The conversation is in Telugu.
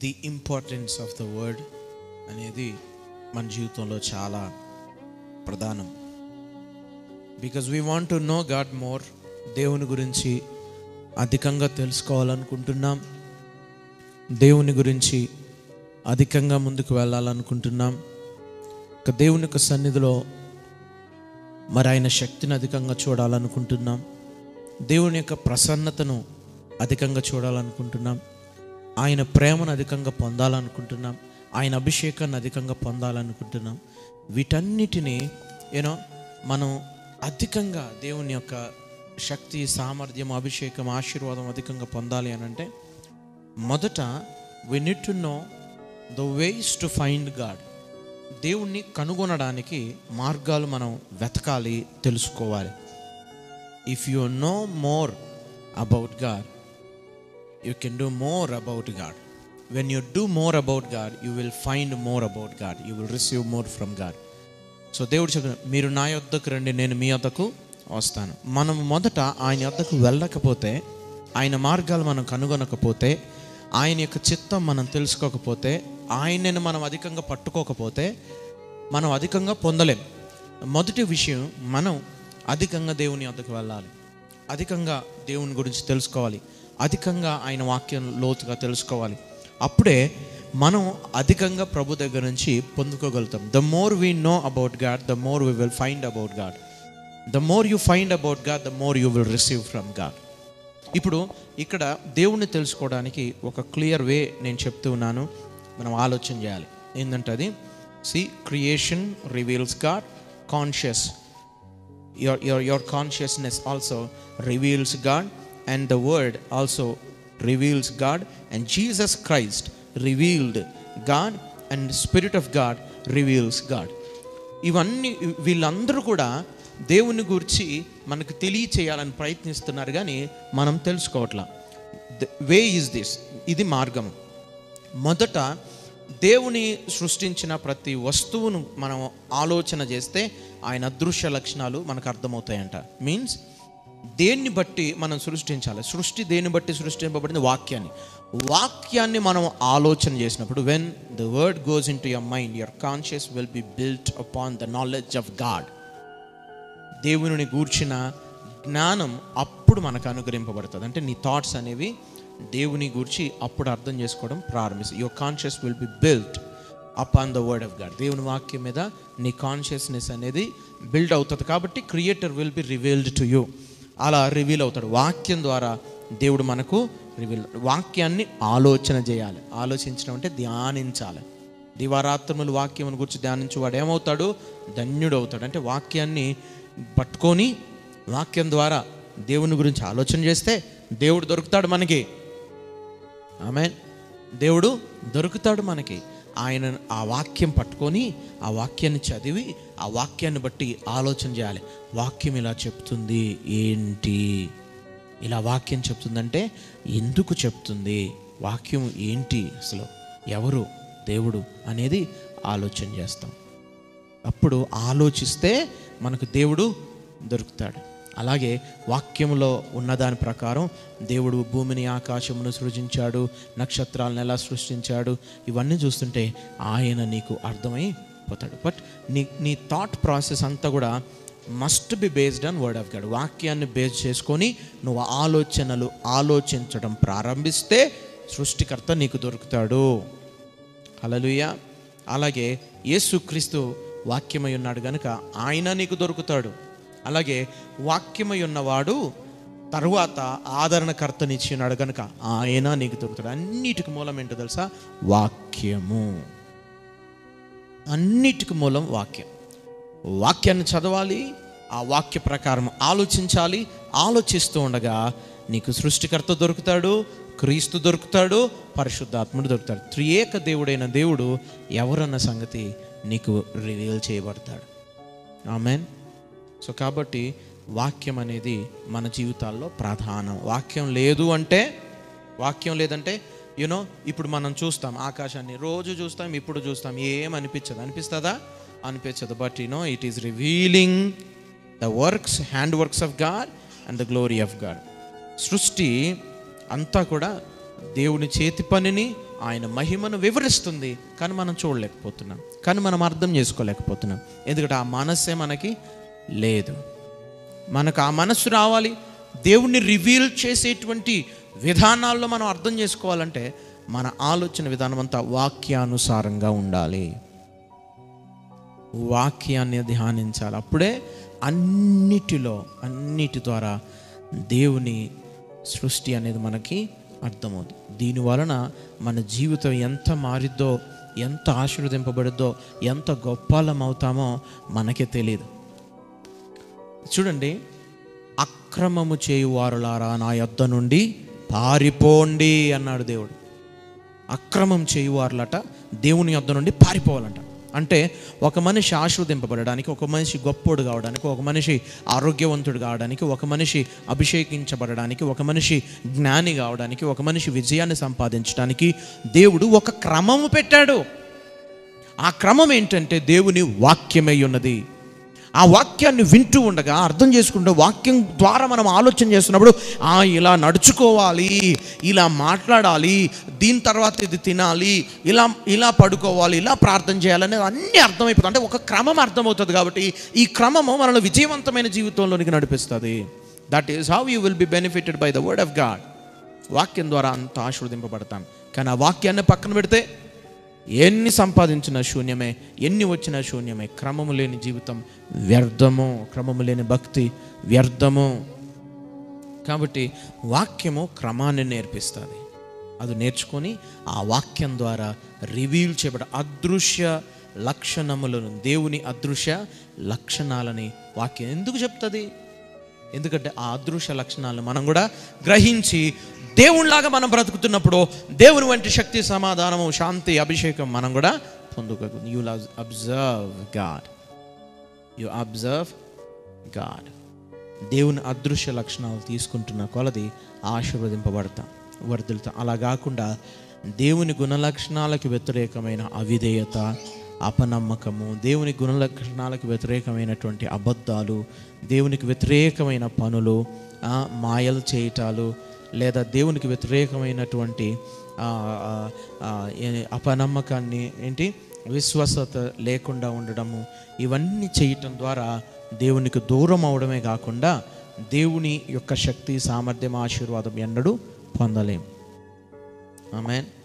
The importance of the word అనేది మన జీవితంలో చాలా ప్రధానం because we want to know God more దేవుని గురించి అధికంగా తెలుసుకోవాలనుకుంటున్నాం దేవుని గురించి అధికంగా ముందుకు వెళ్ళాలనుకుంటున్నాం ఇక దేవుని యొక్క సన్నిధిలో మరి ఆయన శక్తిని అధికంగా చూడాలనుకుంటున్నాం దేవుని యొక్క ప్రసన్నతను అధికంగా చూడాలనుకుంటున్నాం ఆయన ప్రేమను అధికంగా పొందాలనుకుంటున్నాం ఆయన అభిషేకాన్ని అధికంగా పొందాలనుకుంటున్నాం వీటన్నిటినీ యూనో మనం అధికంగా దేవుని యొక్క శక్తి సామర్థ్యం అభిషేకం ఆశీర్వాదం అధికంగా పొందాలి అని అంటే మొదట we need to know the ways to find God దేవుణ్ణి కనుగొనడానికి మార్గాలు మనం వెతకాలి తెలుసుకోవాలి if you know more about God you can do more about God when you do more about God you will find more about God you will receive more from God so దేవుడు చెప్పిన మీరు నా యొద్దకు రండి నేను మీ యొద్దకు వస్తాను మనం మొదట ఆయన యొద్దకు వెళ్ళకపోతే ఆయన మార్గాలు మనం కనుగొనకపోతే ఆయన యొక్క చిత్తం మనం తెలుసుకోకపోతే ఆయనను మనం అధికంగా పట్టుకోకపోతే మనం అధికంగా పొందలేం మొదటి విషయం మనం అధికంగా దేవుని వద్దకు వెళ్ళాలి అధికంగా దేవుని గురించి తెలుసుకోవాలి అధికంగా ఆయన వాక్యం లోతుగా తెలుసుకోవాలి అప్పుడే మనం అధికంగా ప్రభు దగ్గర నుంచి పొందుకోగలుగుతాం the more we know about God the more we will find about God the more you find about God the more you will receive from God ఇప్పుడు ఇక్కడ దేవుణ్ణి తెలుసుకోవడానికి ఒక క్లియర్ వే నేను చెప్తూ ఉన్నాను మనం ఆలోచన చేయాలి ఏంటంటే అది see creation reveals God conscious your, your, your consciousness also reveals God, and the Word also reveals God, and Jesus Christ revealed God, and Spirit of God reveals God. ఇవన్నీ వీళ్ళందరూ కూడా దేవుని గురించి మనకు తెలియచేయాలని ప్రయత్నిస్తున్నారు కానీ మనం తెలుసుకోవట్లా వే ఈజ్ దిస్ ఇది మార్గం మొదట దేవుని సృష్టించిన ప్రతి వస్తువును మనం ఆలోచన చేస్తే ఆయన అదృశ్య లక్షణాలు మనకు అర్థమవుతాయంట మీన్స్ దేన్ని బట్టి మనం సృష్టించాలి సృష్టి దేన్ని బట్టి సృష్టింపబడింది వాక్యాన్ని వాక్యాన్ని మనం ఆలోచన చేసినప్పుడు when the word goes into your mind your conscious will be built upon the knowledge of God దేవుని గూర్చిన జ్ఞానం అప్పుడు మనకు అనుగ్రహింపబడుతుంది అంటే నీ థాట్స్ అనేవి దేవుని గూర్చి అప్పుడు అర్థం చేసుకోవడం ప్రారంభిస్తుంది your conscious will be built up on the word of God దేవుని వాక్యం మీద నీ కాన్షియస్నెస్ అనేది బిల్డ్ అవుతుంది కాబట్టి creator will be revealed to you అలా రివీల్ అవుతాడు వాక్యం ద్వారా దేవుడు మనకు రివీల్ వాక్యాన్ని ఆలోచన చేయాలి ఆలోచించడం అంటే ధ్యానించాలి దివారాత్రములు వాక్యమును గురించి ధ్యానించి వాడు ఏమవుతాడు ధన్యుడు అవుతాడు అంటే వాక్యాన్ని పట్టుకొని వాక్యం ద్వారా దేవుని గురించి ఆలోచన చేస్తే దేవుడు దొరుకుతాడు మనకి ఆమె దేవుడు దొరుకుతాడు మనకి ఆయన ఆ వాక్యం పట్టుకొని ఆ వాక్యాన్ని చదివి ఆ వాక్యాన్ని బట్టి ఆలోచన చేయాలి వాక్యం ఇలా చెప్తుంది ఏంటి ఇలా వాక్యం చెప్తుందంటే ఎందుకు చెప్తుంది వాక్యం ఏంటి అసలు ఎవరు దేవుడు అనేది ఆలోచన చేస్తాం అప్పుడు ఆలోచిస్తే మనకు దేవుడు దొరుకుతాడు అలాగే వాక్యంలో ఉన్నదాని ప్రకారం దేవుడు భూమిని ఆకాశమును సృజించాడు నక్షత్రాలను ఎలా సృష్టించాడు ఇవన్నీ చూస్తుంటే ఆయన నీకు అర్థమై పోతాడు బట్ నీ నీ థాట్ ప్రాసెస్ అంతా కూడా must be based on word of God వాక్యాన్ని బేస్ చేసుకొని నువ్వు ఆలోచనలు ఆలోచించడం ప్రారంభిస్తే సృష్టికర్త నీకు దొరుకుతాడు హలలుయ అలాగే యేసుక్రీస్తు వాక్యమై ఉన్నాడు కనుక ఆయన నీకు దొరుకుతాడు అలాగే వాక్యమై ఉన్నవాడు తరువాత ఆదరణకర్తనిచ్చి ఉన్నాడు కనుక ఆయన నీకు దొరుకుతాడు అన్నిటికి మూలం ఏంటో తెలుసా వాక్యము అన్నిటికి మూలం వాక్యం వాక్యాన్ని చదవాలి ఆ వాక్య ప్రకారం ఆలోచించాలి ఆలోచిస్తూ ఉండగా నీకు సృష్టికర్త దొరుకుతాడు క్రీస్తు దొరుకుతాడు పరిశుద్ధాత్ముడు దొరుకుతాడు త్రియేక దేవుడైన దేవుడు ఎవరన్న సంగతి నీకు రివీల్ చేయబడతాడు ఆమెన్ సో కాబట్టి వాక్యం అనేది మన జీవితాల్లో ప్రధానం వాక్యం లేదు అంటే వాక్యం లేదంటే యూనో ఇప్పుడు మనం చూస్తాం ఆకాశాన్ని రోజు చూస్తాం ఇప్పుడు చూస్తాం ఏం అనిపించదు అనిపిస్తుందా అనిపించదు but you know it is revealing the works hand works of God and the glory of God సృష్టి అంతా కూడా దేవుని చేతి పనిని ఆయన మహిమను వివరిస్తుంది కానీ మనం చూడలేకపోతున్నాం కానీ మనం అర్థం చేసుకోలేకపోతున్నాం ఎందుకంటే ఆ మనస్సే మనకి లేదు మనకు ఆ మనస్సు రావాలి దేవుణ్ణి రివీల్ చేసేటువంటి విధానాల్లో మనం అర్థం చేసుకోవాలంటే మన ఆలోచన విధానం అంతా వాక్యానుసారంగా ఉండాలి వాక్యాన్ని ధ్యానించాలి అప్పుడే అన్నిటిలో అన్నిటి ద్వారా దేవుని సృష్టి అనేది మనకి అర్థమవుతుంది దీని వలన మన జీవితం ఎంత మారిద్దో ఎంత ఆశీర్వదింపబడిద్దో ఎంత గొప్పలం అవుతామో మనకే తెలియదు చూడండి అక్రమము చేయువారులారా నా యొద్ద నుండి పారిపోండి అన్నాడు దేవుడు అక్రమం చేయువారులట దేవుని యొద్ద నుండి పారిపోవాలంట అంటే ఒక మనిషి ఆశీర్వదింపబడడానికి ఒక మనిషి గొప్పోడు కావడానికి ఒక మనిషి ఆరోగ్యవంతుడు కావడానికి ఒక మనిషి అభిషేకించబడడానికి ఒక మనిషి జ్ఞాని కావడానికి ఒక మనిషి విజయాన్ని సంపాదించడానికి దేవుడు ఒక క్రమము పెట్టాడు ఆ క్రమం ఏంటంటే దేవుని వాక్యమై ఉన్నది ఆ వాక్యాన్ని వింటూ ఉండగా అర్థం చేసుకుంటూ వాక్యం ద్వారా మనం ఆలోచన చేస్తున్నప్పుడు ఆ ఇలా నడుచుకోవాలి ఇలా మాట్లాడాలి దీని తర్వాత ఇది తినాలి ఇలా ఇలా పడుకోవాలి ఇలా ప్రార్థన చేయాలనేది అన్నీ అర్థమైపోతుంది అంటే ఒక క్రమం అర్థమవుతుంది కాబట్టి ఈ క్రమము మనల్ని విజయవంతమైన జీవితంలోనికి నడిపిస్తుంది that is how you will be benefited by the word of God వాక్యం ద్వారా అంత ఆశీర్వదింపబడతాం కానీ ఆ వాక్యాన్ని పక్కన పెడితే ఎన్ని సంపాదించినా శూన్యమే ఎన్ని వచ్చినా శూన్యమే క్రమము లేని జీవితం వ్యర్థము క్రమము లేని భక్తి వ్యర్థము కాబట్టి వాక్యము క్రమాన్ని నేర్పిస్తుంది అది నేర్చుకొని ఆ వాక్యం ద్వారా రివీల్ చేయబడ అదృశ్య లక్షణములను దేవుని అదృశ్య లక్షణాలని వాక్యం ఎందుకు చెప్తుంది ఎందుకంటే ఆ అదృశ్య లక్షణాలను మనం కూడా గ్రహించి దేవునిలాగా మనం బ్రతుకుతున్నప్పుడు దేవుని వంటి శక్తి సమాధానము శాంతి అభిషేకం మనం కూడా పొందుకోదు you observe God you observe God దేవుని అదృశ్య లక్షణాలు తీసుకుంటున్న కొలది ఆశీర్వదింపబడతాం వర్ధిల్తాం అలా కాకుండా దేవుని గుణలక్షణాలకు వ్యతిరేకమైన అవిధేయత అపనమ్మకము దేవుని గుణలక్షణాలకు వ్యతిరేకమైనటువంటి అబద్ధాలు దేవునికి వ్యతిరేకమైన పనులు ఆ, మాయలు చేయటాలు లేదా దేవునికి వ్యతిరేకమైనటువంటి ఆ, ఆ, ఆ, ఏ- అపనమ్మకాన్ని ఏంటి విశ్వాసత లేకుండా ఉండడము ఇవన్నీ చేయటం ద్వారా దేవునికి దూరం అవడమే కాకుండా దేవుని యొక్క శక్తి సామర్థ్యం ఆశీర్వాదం ఎన్నడూ పొందలేం ఆమెన్